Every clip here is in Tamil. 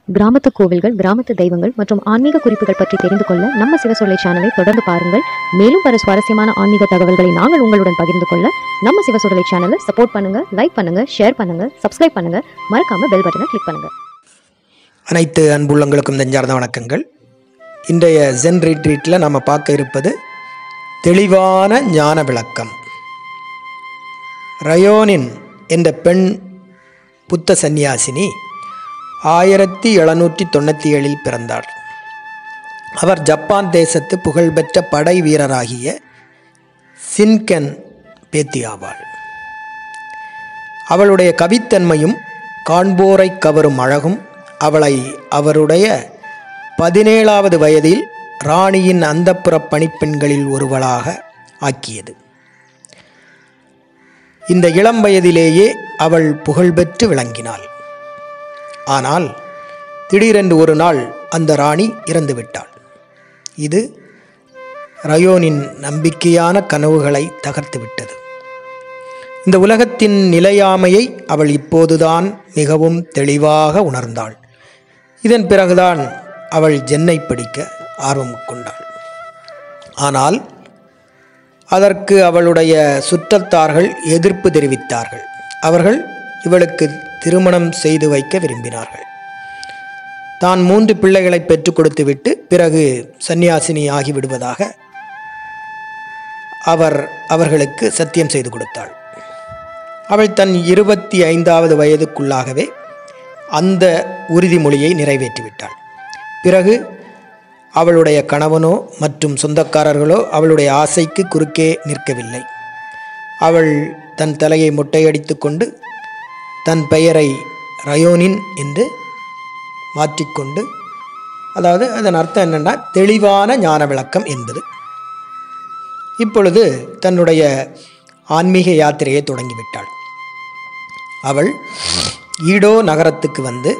கிராமத்து கோவில்கள் கிராமத்து தெய்வங்கள் மற்றும் ஆன்மீக குறிப்புகள் பற்றி தெரிந்து கொள்ள நம்ம சிவசொல்லை சேனலை தொடர்ந்து பாருங்கள் மேலும் பல சுவாரஸ்யமான ஆன்மீக தகவல்களை நாங்கள் உங்களுடன் பகிர்ந்து கொள்ள நம்ம சிவசொல்லை சேனலை சப்போர்ட் பண்ணுங்க லைக் பண்ணுங்க ஷேர் பண்ணுங்க சப்ஸ்கிரைப் பண்ணுங்க மறக்காம பெல் பட்டனை கிளிக் பண்ணுங்க அனைத்து அன்புள்ளங்களுக்கும் நெஞ்சார்ந்த வணக்கங்கள் இன்றைய ஜென் ரீட்ரீட்டில் நாம் பார்க்க இருப்பது தெளிவான ஞான விளக்கம் ரயோனின் என்ற பெண் புத்த சந்நியாசினி ஆயிரத்தி எழுநூற்றி தொண்ணூற்றி ஏழில் பிறந்தார் அவர் ஜப்பான் தேசத்து புகழ்பெற்ற படை வீரராகிய சின்கென் பேத்தி ஆவாள் அவளுடைய கவித்தன்மையும் காண்போரை கவரும் அழகும் அவளை அவருடைய பதினேழாவது வயதில் ராணியின் அந்தப்புற பணிப்பெண்களில் ஒருவளாக ஆக்கியது இந்த இளம் வயதிலேயே அவள் புகழ்பெற்று விளங்கினாள் ஆனால் திடீரென்று ஒரு நாள் அந்த ராணி இறந்துவிட்டாள் இது ரயோனின் நம்பிக்கையான கனவுகளை தகர்த்துவிட்டது இந்த உலகத்தின் நிலையாமையை அவள் இப்போதுதான் மிகவும் தெளிவாக உணர்ந்தாள் இதன் பிறகுதான் அவள் ஜென்னை படிக்க ஆர்வம் கொண்டாள் ஆனால் அதற்கு அவளுடைய சுற்றத்தார்கள் எதிர்ப்பு தெரிவித்தார்கள் அவர்கள் இவளுக்கு திருமணம் செய்து வைக்க விரும்பினார்கள் தான் மூன்று பிள்ளைகளை பெற்றுக் கொடுத்துவிட்டு பிறகு சந்நியாசினி ஆகிவிடுவதாக அவர் அவர்களுக்கு சத்தியம் செய்து கொடுத்தாள் அவள் தன் இருபத்தி ஐந்தாவது வயதுக்குள்ளாகவே அந்த உறுதிமொழியை நிறைவேற்றிவிட்டாள் பிறகு அவளுடைய கணவனோ மற்றும் சொந்தக்காரர்களோ அவளுடைய ஆசைக்கு குறுக்கே நிற்கவில்லை அவள் தன் தலையை மொட்டையடித்து கொண்டு தன் பெயரை ரயோனின் என்று மாற்றிக்கொண்டு அதாவது அதன் அர்த்தம் என்னென்னா தெளிவான ஞான விளக்கம் என்பது இப்பொழுது தன்னுடைய ஆன்மீக யாத்திரையை தொடங்கிவிட்டாள் அவள் ஈடோ நகரத்துக்கு வந்து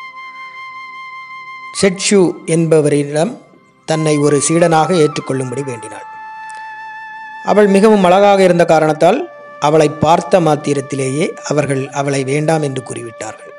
செட்ஷு என்பவரிடம் தன்னை ஒரு சீடனாக ஏற்றுக்கொள்ளும்படி வேண்டினாள் அவள் மிகவும் அழகாக இருந்த காரணத்தால் அவளை பார்த்த மாத்திரத்திலேயே அவர்கள் அவளை வேண்டாம் என்று கூறிவிட்டார்கள்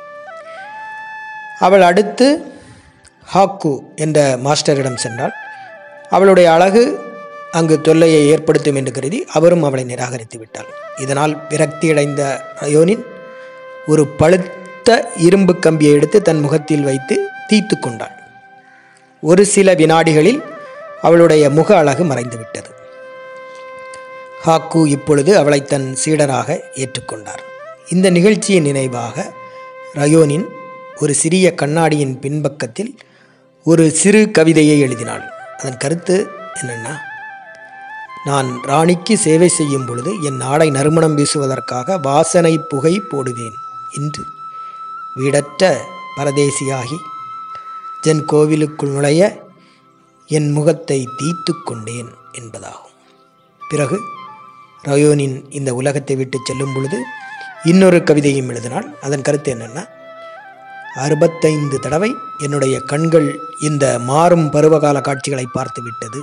அவள் அடுத்து ஹாக்கு என்ற மாஸ்டரிடம் சென்றாள் அவளுடைய அழகு அங்கு தொல்லையை ஏற்படுத்தும் என்று கருதி அவரும் அவளை நிராகரித்து விட்டாள் இதனால் விரக்தியடைந்த ரயோனின் ஒரு பழுத்த இரும்பு கம்பியை எடுத்து தன் முகத்தில் வைத்து தீத்து கொண்டாள் ஒரு சில வினாடிகளில் அவளுடைய முக அழகு மறைந்துவிட்டது ஹாக்கு இப்பொழுது அவளை தன் சீடராக ஏற்றுக்கொண்டார் இந்த நிகழ்ச்சியின் நினைவாக ரயோனின் ஒரு சிறிய கண்ணாடியின் பின்பக்கத்தில் ஒரு சிறு கவிதையை எழுதினாள் அதன் கருத்து என்னென்னா நான் ராணிக்கு சேவை செய்யும் பொழுது என் நாடை நறுமணம் வீசுவதற்காக வாசனை புகை போடுவேன் என்று வீடற்ற பரதேசியாகி ஜென் கோவிலுக்குள் நுழைய என் முகத்தை தீத்து கொண்டேன் என்பதாகும் பிறகு ரயோனின் இந்த உலகத்தை விட்டு செல்லும் பொழுது இன்னொரு கவிதையும் எழுதினாள் அதன் கருத்து என்னென்னா அறுபத்தைந்து தடவை என்னுடைய கண்கள் இந்த மாறும் பருவகால காட்சிகளை பார்த்து விட்டது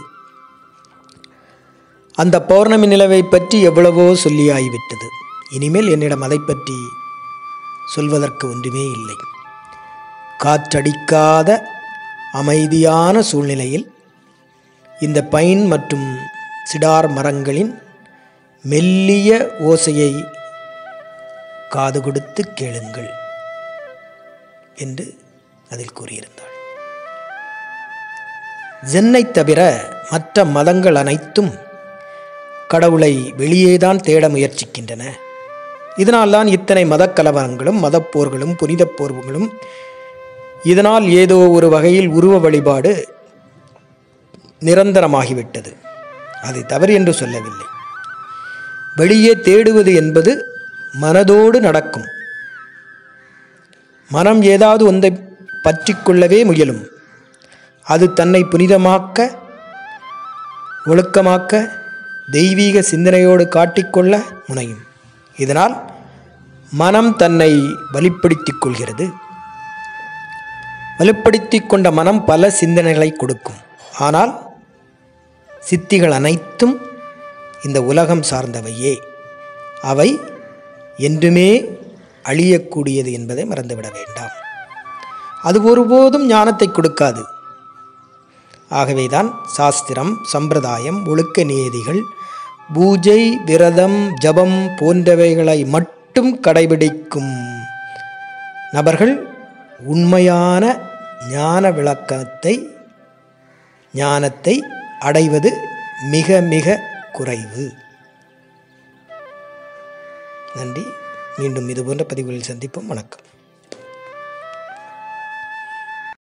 அந்த பௌர்ணமி நிலவை பற்றி எவ்வளவோ சொல்லியாகிவிட்டது இனிமேல் என்னிடம் அதை பற்றி சொல்வதற்கு ஒன்றுமே இல்லை காற்றடிக்காத அமைதியான சூழ்நிலையில் இந்த பைன் மற்றும் சிடார் மரங்களின் மெல்லிய ஓசையை காது கொடுத்து கேளுங்கள் என்று அதில் கூறியிருந்தாள் ஜென்னை தவிர மற்ற மதங்கள் அனைத்தும் கடவுளை வெளியேதான் தேட முயற்சிக்கின்றன இதனால்தான் இத்தனை மதக்கலவரங்களும் மதப்போர்களும் புனித போர்களும் இதனால் ஏதோ ஒரு வகையில் உருவ வழிபாடு நிரந்தரமாகிவிட்டது அது தவறு என்று சொல்லவில்லை வெளியே தேடுவது என்பது மனதோடு நடக்கும் மனம் ஏதாவது ஒன்றை பற்றி கொள்ளவே முயலும் அது தன்னை புனிதமாக்க ஒழுக்கமாக்க தெய்வீக சிந்தனையோடு காட்டிக்கொள்ள முனையும் இதனால் மனம் தன்னை வலிப்படுத்திக் கொள்கிறது வலுப்படுத்திக் கொண்ட மனம் பல சிந்தனைகளை கொடுக்கும் ஆனால் சித்திகள் அனைத்தும் இந்த உலகம் சார்ந்தவையே அவை என்றுமே அழியக்கூடியது என்பதை மறந்துவிட வேண்டாம் அது ஒருபோதும் ஞானத்தை கொடுக்காது ஆகவேதான் சாஸ்திரம் சம்பிரதாயம் ஒழுக்க நியதிகள் பூஜை விரதம் ஜபம் போன்றவைகளை மட்டும் கடைபிடிக்கும் நபர்கள் உண்மையான ஞான விளக்கத்தை ஞானத்தை அடைவது மிக மிக குறைவு நன்றி மீண்டும் இதுபோன்ற பதிவுகளில் சந்திப்போம் வணக்கம்